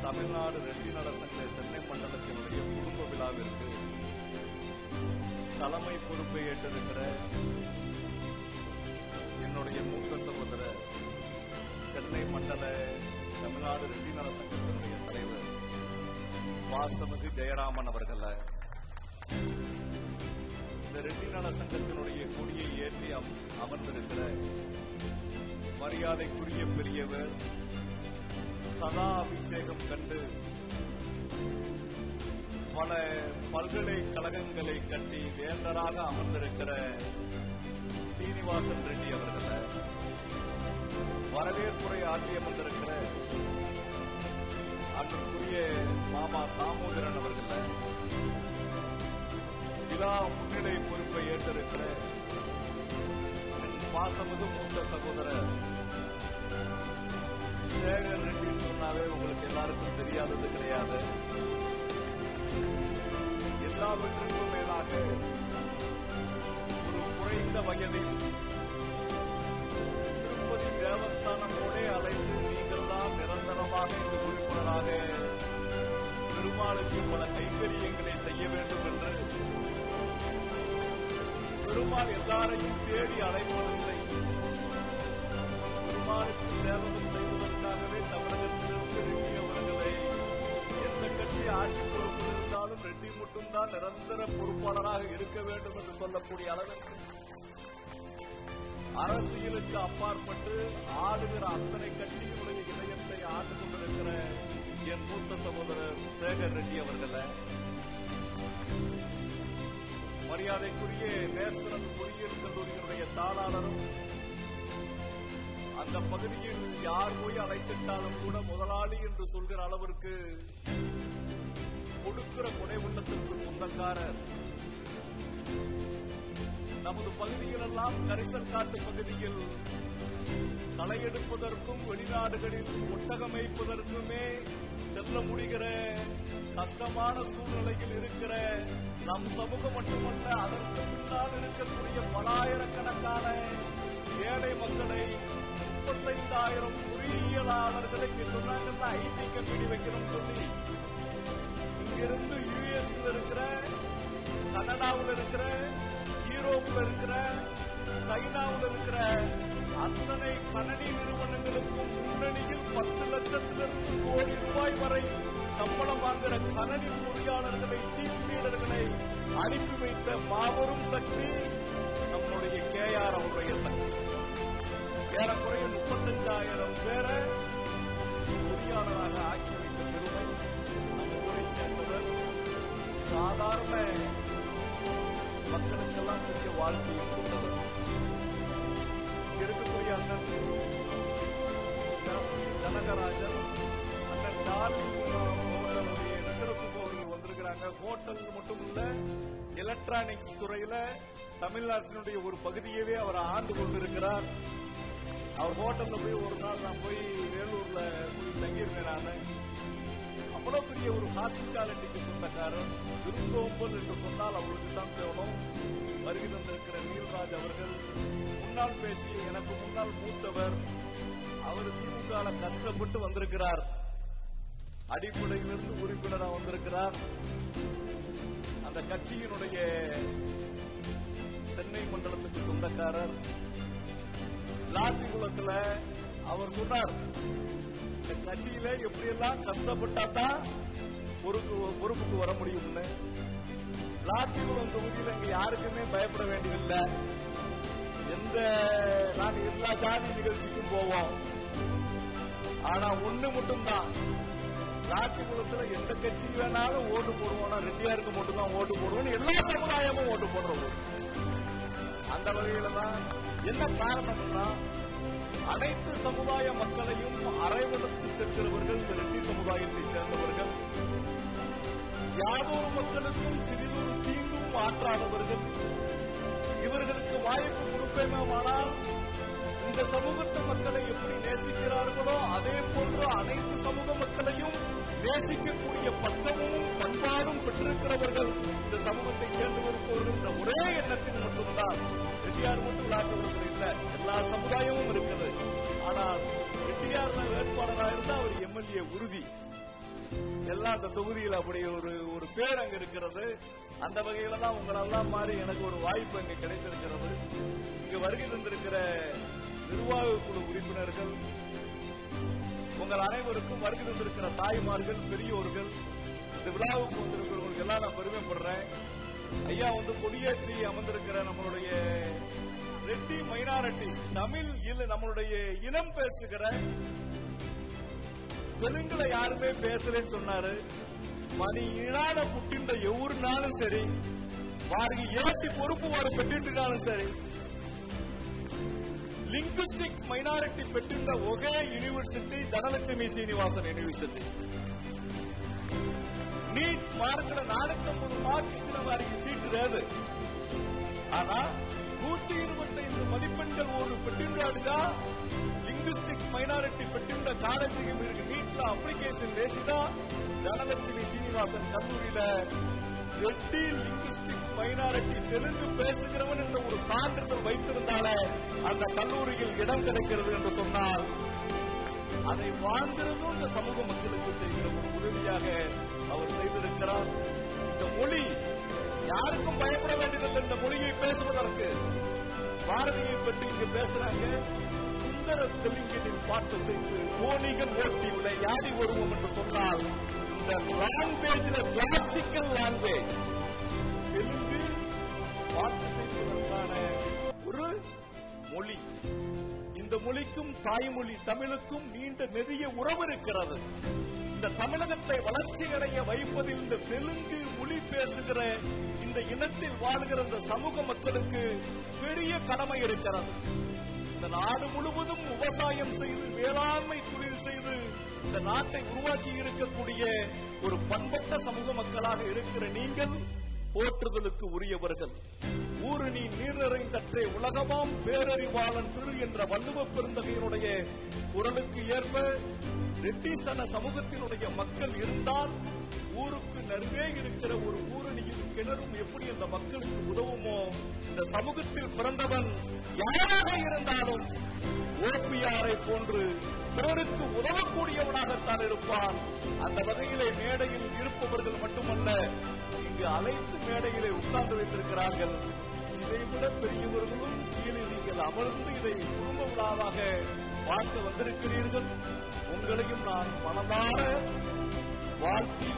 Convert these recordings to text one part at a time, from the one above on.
தமிழ்நாடு ரெட்டி நலசங்க சென்னை மண்டலத்தினுடைய குடும்ப விழாவிற்கு தலைமை பொறுப்பை ஏற்றிருக்கிற என்னுடைய மூத்த சகோதரர் சென்னை மண்டல தமிழ்நாடு ரெட்டி நலசங்கத்தினுடைய தலைவர் வாசமதி ஜெயராமன் அவர்கள் இந்த ரெட்டி நல சங்கத்தினுடைய கொடியை ஏற்றி அம்- அமர்ந்திருக்கிற மரியாதைக்குரிய பெரியவர் சதா அபிஷேகம் கண்டு பல பல்கலைக்கழகங்களை கட்டி வேந்தராக அமர்ந்திருக்கிற சீனிவாசன் ரெட்டி அவர்களை வரவேற்புரை ஆற்றி அமர்ந்திருக்கிற அன்றுக்குரிய மாமா தாமோதரன் அவர்கள் விழா முன்னிலை பொறுப்பை ஏற்றிருக்கிற என் பாசமிகு மூத்த சகோதரர் சேகர் ரெட்டின்னு சொன்னாவே உங்களுக்கு எல்லாருக்கும் தெரியாதது கிடையாது எல்லாவற்றிற்கும் மேலாக ஒரு குறைந்த வயதில் திருப்பதி தேவஸ்தானமோடே அழைத்து நீங்கள் தான் நிரந்தரமாக இந்த உறுப்பினராக பெருமாளுக்கு பல கைங்கரியங்களை செய்ய வேண்டும் என்று பெருமாள் எல்லாரையும் தேடி அழைப்பதில்லை பெருமாளுக்கு சேவகம் செய்வதற்காகவே தமிழகத்திலிருந்து ரெட்டி அவர்களை எந்த கட்சி ஆட்சி பொறுப்பு இருந்தாலும் ரெட்டி மட்டும்தான் நிரந்தர பொறுப்பாளராக இருக்க வேண்டும் என்று சொல்லக்கூடிய அளவிற்கு அரசியலுக்கு அப்பாற்பட்டு ஆளுகிற அத்தனை கட்சிகளுடைய இதயத்தை ஆண்டு கொண்டிருக்கிற என் மூத்த சகோதரர் சேகர் ரெட்டி அவர்களை மரியாதைக்குரிய நேசரன் பொறியியல் கல்லூரியினுடைய தாளாளரும் அந்த பகுதியில் யார் போய் அழைத்திட்டாலும் கூட முதலாளி என்று சொல்கிற அளவிற்கு கொடுக்கிற கொடை உள்ளத்திற்கு சொந்தக்காரர் நமது பகுதிகளெல்லாம் கரிசல் காட்டு பகுதியில் தலையெடுப்பதற்கும் வெளிநாடுகளில் ஒட்டகமைப்பதற்குமே செல்ல முடிகிற கஷ்டமான சூழ்நிலையில் இருக்கிற நம் சமூகம் மட்டுமல்ல அதற்கு பின்னால் இருக்கக்கூடிய பலாயிரக்கணக்கான ஏழை மக்களை முப்பத்தைந்தாயிரம் பொறியியலாளர்களை இங்க சொன்னாங்கல்ல ஐடி கம்பெனி வைக்கணும்னு சொல்லி இங்கிருந்து யுஎஸ்ல இருக்கிற கனடாவில் இருக்கிற யூரோப்ல இருக்கிற சைனாவில் இருக்கிற அத்தனை கணனி நிறுவனங்களுக்கும் முன்னணியில் பத்து லட்சத்திலிருந்து கோடி ரூபாய் வரை சம்பளம் வாங்குற கணனி பொறியாளர்களை டீம் லீடர்களை அனுப்பி வைத்த மாபெரும் சக்தி நம்முடைய கேஆர் அவருடைய சக்தி ஏறக்குறைய முப்பத்தஞ்சாயிரம் பேரை பொறியாளராக ஆக்கி வைத்த பெருமை நம்ம ஊரை சேர்ந்தவர் சாதாரண மக்களுக்கெல்லாம் பெரிய வாழ்க்கையை கொடுத்தவர் இங்க இருக்கக்கூடிய அண்ணன் ஜனகராஜன் அண்ணன் டார்லிங் அவர்களுடைய நெருப்பு அவர்கள் வந்திருக்கிறாங்க ஹோட்டல் மட்டும் இல்ல எலக்ட்ரானிக்ஸ் துறையில தமிழ்நாட்டினுடைய ஒரு பகுதியவே அவர் ஆண்டு கொண்டிருக்கிறார் அவர் ஹோட்டல்ல போய் ஒரு நாள் நான் போய் வேலூர்ல போய் தங்கியிருந்தேன் நானு அவ்வளவு பெரிய ஒரு ஹாஸ்பிட்டாலிட்டிக்கு சொந்தக்காரர் விருந்தோம்பல் என்று சொன்னால் அவருக்கு தான் தேவனும் வருகை தந்திருக்கிற நீல்ராஜ் அவர்கள் முன்னாள் பேசி எனக்கு முன்னால் மூத்தவர் அவர் திமுக கஷ்டப்பட்டு வந்திருக்கிறார் அடிப்படையிலிருந்து உறுப்பினராக வந்திருக்கிறார் அந்த கட்சியினுடைய சென்னை மண்டலத்துக்கு சொந்தக்காரர் லாத்திகுளத்துல அவர் சொன்னார் இந்த கட்சியில எப்படியெல்லாம் கஷ்டப்பட்டா தான் பொறுப்பு பொறுப்புக்கு வர முடியும்னு லாத்திகுளம் தொகுதியில் இங்க யாருக்குமே பயப்பட வேண்டியதில்லை எந்த நாங்க எல்லா ஜாதி நிகழ்ச்சிக்கும் போவோம் ஆனா ஒண்ணு மட்டும்தான் ராட்டிகுளத்துல எந்த கட்சி வேணாலும் ஓட்டு போடுவோம் ரெட்டியாருக்கு மட்டும் தான் ஓட்டு போடுவோம் எல்லா சமுதாயமும் ஓட்டு போடுறோம் அந்த வகையில தான் என்ன காரணம்னா அனைத்து சமுதாய மக்களையும் அரைவதற்கு செல்கிறவர்கள் இந்த ரெட்டி சமுதாயத்தை சேர்ந்தவர்கள் யாதொரு மக்களுக்கும் சிறிதொரு தீங்கும் ஆற்றாதவர்கள் இவர்களுக்கு வாய்ப்பு கொடுப்பேமானால் இந்த சமூகத்து மக்களை எப்படி நேசிக்கிறார்களோ அதே போன்று அனைத்து சமூக மக்களையும் நேசிக்கக்கூடிய பக்கமும் பண்பாடும் பெற்றிருக்கிறவர்கள் இந்த சமூகத்தை சேர்ந்து இருப்பவர்கள் என்ற ஒரே எண்ணத்தில் மட்டும்தான் ரெட்டியார் மட்டும் நாட்டவர்கள் இல்ல எல்லா சமுதாயமும் இருக்கிறது ஆனால் ரெட்டியார் வேட்பாளராக இருந்தால் அவர் எம்எல்ஏ உறுதி எல்லாம் அந்த தொகுதியில் அப்படி ஒரு ஒரு பேர் அங்க இருக்கிறது அந்த வகையில தான் உங்களெல்லாம் மாறி எனக்கு ஒரு வாய்ப்பு அங்க கிடைத்திருக்கிறது இங்க வருகை தந்திருக்கிற நிர்வாக குழு உறுப்பினர்கள் உங்கள் அனைவருக்கும் வருகை தந்திருக்கிற தாய்மார்கள் பெரியோர்கள் இந்த விழாவுக்கு வந்திருக்கிறவங்களுக்கு எல்லாம் நான் பெருமைப்படுறேன் ஐயா வந்து கொடியேற்றி அமர்ந்திருக்கிற நம்மளுடைய ரெட்டி மைனாரிட்டி தமிழ் இல்ல நம்மளுடைய இனம் பேசுகிற தெலுங்குல யாருமே பேசலன்னு சொன்னாரு மணி இனான புட்டின்ற எவ்வொரு நாளும் சரி வாరికి ஏற்றி பொறுப்பு వారు పెట్టింటున్నాను సరే లింగ్విస్టిక్ మైనారిటీ పెట్టిన ఒకే university Dhanalakshmi Srinivasan university NEET மார்க்ல நானூத்தொன்பது மார்க் இருக்கிற வாరికి சீட்டு లేదు ஆனா நூத்தி இருபத்தைந்து மதிப்பெண்கள் ஒரு పెట్టిండాడుగా లింగ్విస్టిక్ మైనారిటీ పెట్టిండ కాలేజీకి మీరు నీట్ల అప్లికేషన్ వేసినా தனலட்சுமி சீனிவாசன் கல்லூரியில எட்டி லிங்குஸ்டிக் மைனாரிட்டி தெலுங்கு பேசுகிறவன் என்ற ஒரு சான்றிதழ் வைத்திருந்தாலே அந்த கல்லூரியில் இடம் கிடைக்கிறது என்று சொன்னால் அதை வாழ்ந்திருந்தும் இந்த சமூக மக்களுக்கு செய்கிற ஒரு உதவியாக அவர் செய்திருக்கிறார் இந்த மொழி யாருக்கும் பயப்பட வேண்டியதில்லை இந்த மொழியை பேசுவதற்கு பாரதியை பற்றி இங்கு பேசுறாங்க சுந்தர தெலுங்கினில் பாட்டு செய்து தோணிகள் ஓட்டி உள்ள யாரி வருவோம் என்று சொன்னால் இந்த லாங்குவேஜ்ல கிளாசிக்கல் லாங்குவேஜ் தெலுங்கு பாட்டு செய்வதற்கான ஒரு மொழி இந்த மொழிக்கும் தாய்மொழி தமிழுக்கும் நீண்ட நெறிய உறவு இருக்கிறது இந்த தமிழகத்தை வளர்ச்சியடைய வைப்பதில் இந்த தெலுங்கு மொழி பேசுகிற இந்த இனத்தில் வாழ்கிற இந்த சமூக மக்களுக்கு பெரிய கடமை இருக்கிறது இந்த நாடு முழுவதும் விவசாயம் செய்து வேளாண்மை தொழில் செய்து இந்த நாட்டை உருவாக்கி இருக்கக்கூடிய ஒரு பண்பட்ட சமூக மக்களாக இருக்கிற நீங்கள் போற்றுதலுக்கு உரியவர்கள் ஊரணி நீர் நிறைந்தற்றே உலகமாம் பேரறிவாளன் திரு என்ற வள்ளுவ பெருந்தகையினுடைய குரலுக்கு ஏற்ப ரெட்டிசன சமூகத்தினுடைய மக்கள் இருந்தால் ஊருக்கு நடுவே இருக்கிற ஒரு ஊரணியும் கிணறும் எப்படி அந்த மக்களுக்கு உதவுமோ இந்த சமூகத்தில் பிறந்தவன் யாராக இருந்தாலும் ஓபியாரை போன்று பிறருக்கு உதவக்கூடியவனாகத்தான் இருப்பான் அந்த வகையிலே மேடையில் இருப்பவர்கள் மட்டுமல்ல இங்கு அனைத்து மேடையிலே உட்கார்ந்து வைத்திருக்கிறார்கள் இதை விட பெரியவர்களும் கீழே நீங்கள் அமர்ந்து இதை குடும்ப விழாவாக பார்த்து வந்திருக்கிறீர்கள் உங்களையும் நான் மனதார வாழ்த்தி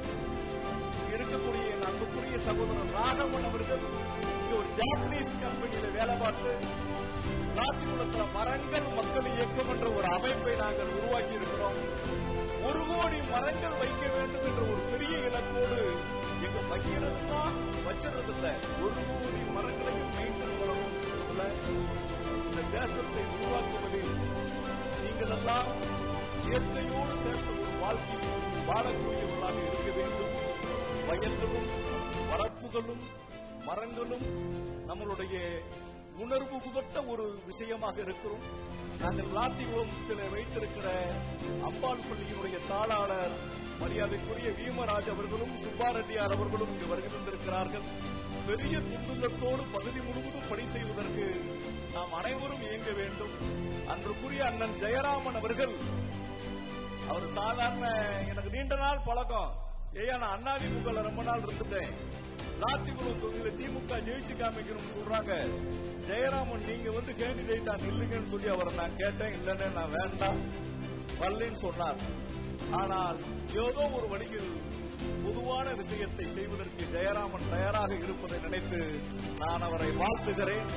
இருக்கக்கூடிய என் அன்புக்குரிய சகோதரர் ராகவன் அவர்கள் இங்க ஒரு ஜாப்பனீஸ் கம்பெனியில வேலை பார்த்து நாட்டிலுள்ள மரங்கள் மக்கள் இயக்கம் என்ற ஒரு அமைப்பை நாங்கள் உருவாக்கி இருக்கிறோம் ஒரு கோடி மரங்கள் வைக்க வேண்டும் என்ற ஒரு பெரிய இலக்கோடு எங்க வைக்கிறது தான் வச்சிருது இல்ல ஒரு கோடி மரங்களையும் மெயின்டைன் பண்ணணும் இந்த தேசத்தை உருவாக்குவதில் நீங்கள் எல்லாம் இயற்கையோடு சேர்ந்த ஒரு வாழ்க்கையை வாழக்கூடியவர்களாக இருக்க வேண்டும் வயல்களும் வரப்புகளும் மரங்களும் நம்மளுடைய உணர்வு புகட்ட ஒரு விஷயமாக இருக்கிறோம் நாங்கள் லாத்திகுளத்தில் வைத்திருக்கிற அம்பாள் பள்ளியினுடைய தாளாளர் மரியாதைக்குரிய வீமராஜ் அவர்களும் சுப்பாரெட்டியார் அவர்களும் இங்கு வருகை தந்திருக்கிறார்கள் பெரிய துண்டுள்ளத்தோடு பகுதி முழுவதும் பணி செய்வதற்கு நாம் அனைவரும் இயங்க வேண்டும் அன்றுக்குரிய அண்ணன் ஜெயராமன் அவர்கள் அவர் சாதாரண எனக்கு நீண்ட நாள் பழக்கம் ஏயா நான் அண்ணாதிமுக ரொம்ப நாள் இருந்துட்டேன் லாத்திகுளம் தொகுதியில திமுக ஜெயிச்சு காமிக்கணும்னு சொல்றாங்க ஜெயராமன் நீங்க வந்து கேண்டிடேட்டா நில்லுங்கன்னு சொல்லி அவரை நான் கேட்டேன் இல்லன்னு நான் வேண்டாம் வரலன்னு சொன்னார் ஆனால் ஏதோ ஒரு வழியில் பொதுவான விஷயத்தை செய்வதற்கு ஜெயராமன் தயாராக இருப்பதை நினைத்து நான் அவரை வாழ்த்துகிறேன்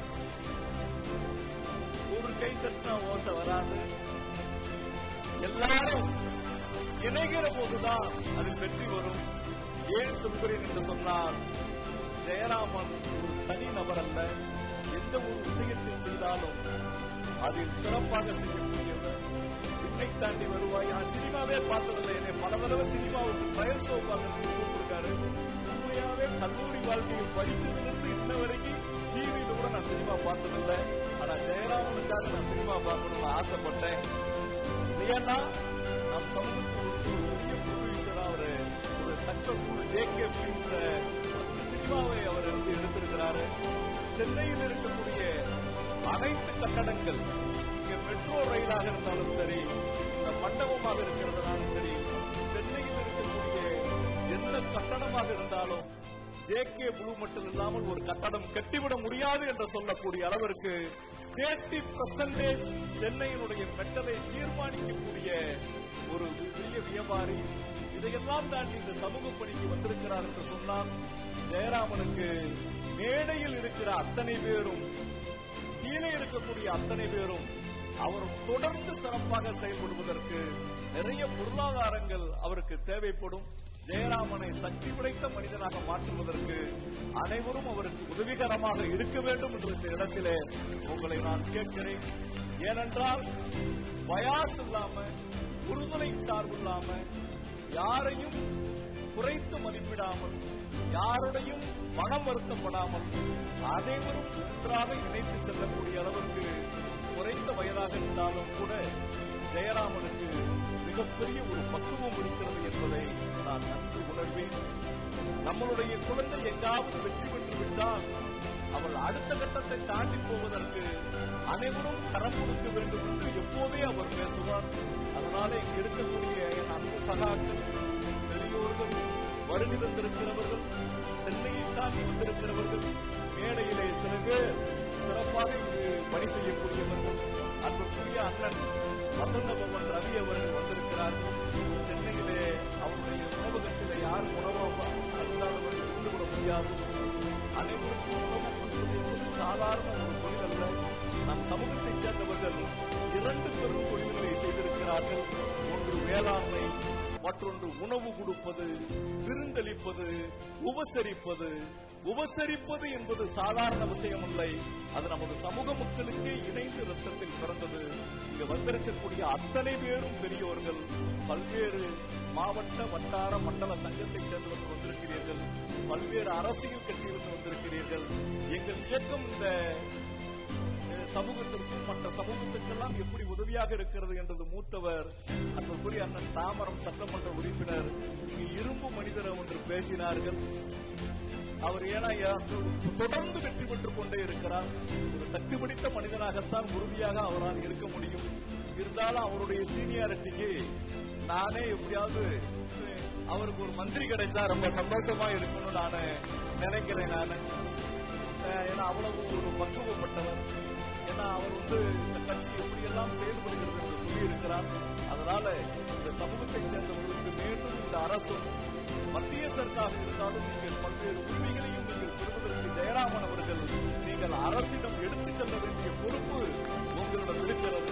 ஒரு கை தட்டினா ஓசை வராது எல்லாரும் இணைகிற போதுதான் அதில் வெற்றி வரும் ஏன் சொல்கிறேன் என்று சொன்னால் ஜெயராமன் ஒரு தனி நபர் அல்ல எந்த ஒரு விஷயத்தை செய்தாலும் அதில் சிறப்பாக செய்யக்கூடியவர் விண்ணை தாண்டி வருவாய் நான் சினிமாவே பார்த்ததில்லை என்னை பல தடவை சினிமாவுக்கு ட்ரையல் ஷோ பார்க்கறதுக்கு கூப்பிட்டுருக்காரு உண்மையாவே கல்லூரி வாழ்க்கையை படிச்சதிலிருந்து இன்ன வரைக்கும் டிவியில கூட நான் சினிமா பார்த்ததில்லை ஆனா ஜெயராமனுக்காக நான் சினிமா பார்க்கணும்னு ஆசைப்பட்டேன் ஏன்னா நம் சமூகத்தில் ஒரு பெரிய ப்ரொடியூசரா அவரு ஒரு சக்சஸ்ஃபுல் ஜேகே பிலிம்ஸ் சினிமாவை அவர் வந்து எடுத்திருக்கிறாரு சென்னையில் இருக்கக்கூடிய அனைத்து கட்டடங்கள் இங்க மெட்ரோ ரயிலாக இருந்தாலும் சரி இந்த மண்டபமாக இருக்கிறதுனாலும் சரி சென்னை ஜேகே ப்ளூ மட்டும் இல்லாமல் ஒரு கட்டடம் கட்டிவிட முடியாது என்று சொல்லக்கூடிய அளவிற்கு தேர்ட்டி பர்சன்டேஜ் சென்னையினுடைய மெட்டலை தீர்மானிக்கக்கூடிய ஒரு பெரிய வியாபாரி இதையெல்லாம் தாண்டி இந்த சமூக பணிக்கு வந்திருக்கிறார் என்று சொன்னால் ஜெயராமனுக்கு மேடையில் இருக்கிற அத்தனை பேரும் கீழே இருக்கக்கூடிய அத்தனை பேரும் அவர் தொடர்ந்து சிறப்பாக செயல்படுவதற்கு நிறைய பொருளாதாரங்கள் அவருக்கு தேவைப்படும் ஜெயராமனை சக்தி படைத்த மனிதனாக மாற்றுவதற்கு அனைவரும் அவருக்கு உதவிகரமாக இருக்க வேண்டும் என்ற இந்த இடத்திலே உங்களை நான் கேட்கிறேன் ஏனென்றால் பயாஸ் இல்லாம உறுதுணை சார்பு இல்லாம யாரையும் குறைத்து மதிப்பிடாமல் யாருடையும் மனம் வருத்தப்படாமல் அனைவரும் ஒன்றாக இணைத்து செல்லக்கூடிய அளவுக்கு குறைந்த வயதாக இருந்தாலும் கூட ஜெயராமனுக்கு மிகப்பெரிய ஒரு பக்குவம் இருக்கிறது என்பதை நான் நன்கு உணர்வேன் நம்மளுடைய குழந்தை எங்காவது வெற்றி பெற்று விட்டால் அவள் அடுத்த கட்டத்தை தாண்டி போவதற்கு அனைவரும் கரம் கொடுக்க வேண்டும் என்று எப்போதே அவர் பேசுவார் அதனால இங்கு இருக்கக்கூடிய என் அன்பு சகாக்கள் பெரியோர்கள் வருகை தந்திருக்கிறவர்கள் சென்னையை தாண்டி வந்திருக்கிறவர்கள் மேடையிலே சில பேர் சிறப்பாக இங்கு பணி செய்யக்கூடியவர்கள் அன்புக்குரிய அண்ணன் வசந்த பவன் ரவி அவர்கள் வந்திருக்கிறார்கள் சென்னையிலே அவருடைய உணவகத்திலே யாரும் உணவாக அல்லாதவர்கள் இருந்து விட முடியாது அனைவருக்கும் உணவு கொடுப்பது என்பது சாதாரண ஒரு தொழில் அல்ல நம் சமூகத்தைச் சேர்ந்தவர்கள் இரண்டு பெரும் தொழில்களை செய்திருக்கிறார்கள் ஒன்று வேளாண்மை மற்றொன்று உணவு கொடுப்பது விருந்தளிப்பது உபசரிப்பது உபசரிப்பது என்பது சாதாரண விஷயம் இல்லை அது நமது சமூக மக்களுக்கே இணைந்து ரத்தத்தில் பிறந்தது இங்க வந்திருக்கக்கூடிய அத்தனை பேரும் பெரியோர்கள் பல்வேறு மாவட்ட வட்டார மண்டல சங்கத்தைச் சேர்ந்தவர்கள் வந்திருக்கிறீர்கள் பல்வேறு அரசியல் கட்சியிலிருந்து வந்திருக்கிறீர்கள் எங்கள் இயக்கம் இந்த அஹ், சமூகத்திற்கும் மற்ற சமூகத்திற்கெல்லாம் எப்படி உதவியாக இருக்கிறது என்றது மூத்தவர் அன்புக்குரிய அண்ணன் தாமரம் சட்டமன்ற உறுப்பினர் இங்கு இரும்பு மனிதர் ஒன்று பேசினார்கள் அவர் ஏன்னா யா- தொடர்ந்து வெற்றி பெற்றுக் கொண்டே இருக்கிறார் ஒரு சக்தி பிடித்த மனிதனாகத்தான் உறுதியாக அவரால் இருக்க முடியும் இருந்தாலும் அவருடைய சீனியாரிட்டிக்கு நானே எப்படியாவது அஹ், அவருக்கு ஒரு மந்திரி கிடைச்சா ரொம்ப சந்தோஷமா இருக்கும்னு நான் நினைக்கிறேன் நான் அஹ் ஏன்னா அவ்வளவு ஒரு பக்குவப்பட்டவர் ஏன்னா அவர் வந்து இந்த கட்சி எப்படியெல்லாம் செயல்படுகிறது என்று சொல்லி இருக்கிறார் அதனால இந்த சமூகத்தைச் சேர்ந்தவர்களுக்கு மீண்டும் இந்த அரசும் மத்திய சர்க்கார் இருந்தாலும் நீங்கள் பல்வேறு உரிமைகளையும் நீங்கள் பெறுவதற்கு ஜெயராமன் அவர்கள் நீங்கள் அரசிடம் எடுத்துச் செல்ல வேண்டிய பொறுப்பு உங்களிடம் இருக்கிறது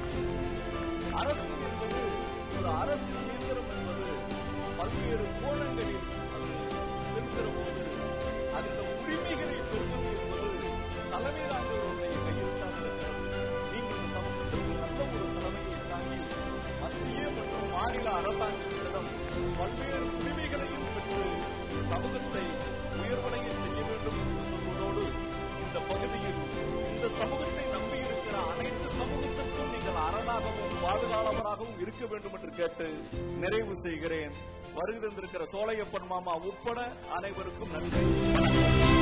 அரசு என்பது ஒரு அரசு இயந்திரம் என்பது பல்வேறு கோணங்களில் அது இருக்கிற போது அந்த உரிமைகளை பெறுவது என்பது தலைமையிலாளர்களுடைய கையில் தான் இருக்கிறது நீங்கள் இந்த சமூகத்திற்கு நல்ல ஒரு தலைமையை தாங்கி மத்திய மற்றும் மாநில அரசாங்கங்களிடம் பல்வேறு உரிமைகளையும் பெற்று சமூகத்தை உயர்வடைய செய்ய வேண்டும் என்று சொல்வதோடு இந்த பகுதியில் இந்த சமூகத்தை நம்பியிருக்கிற அனைத்து சமூகத்திற்கும் நீங்கள் அரணாகவும் பாதுகாவலராகவும் இருக்க வேண்டும் என்று கேட்டு நிறைவு செய்கிறேன் வருகை தந்திருக்கிற சோலையப்பன் மாமா உட்பட அனைவருக்கும் நன்றி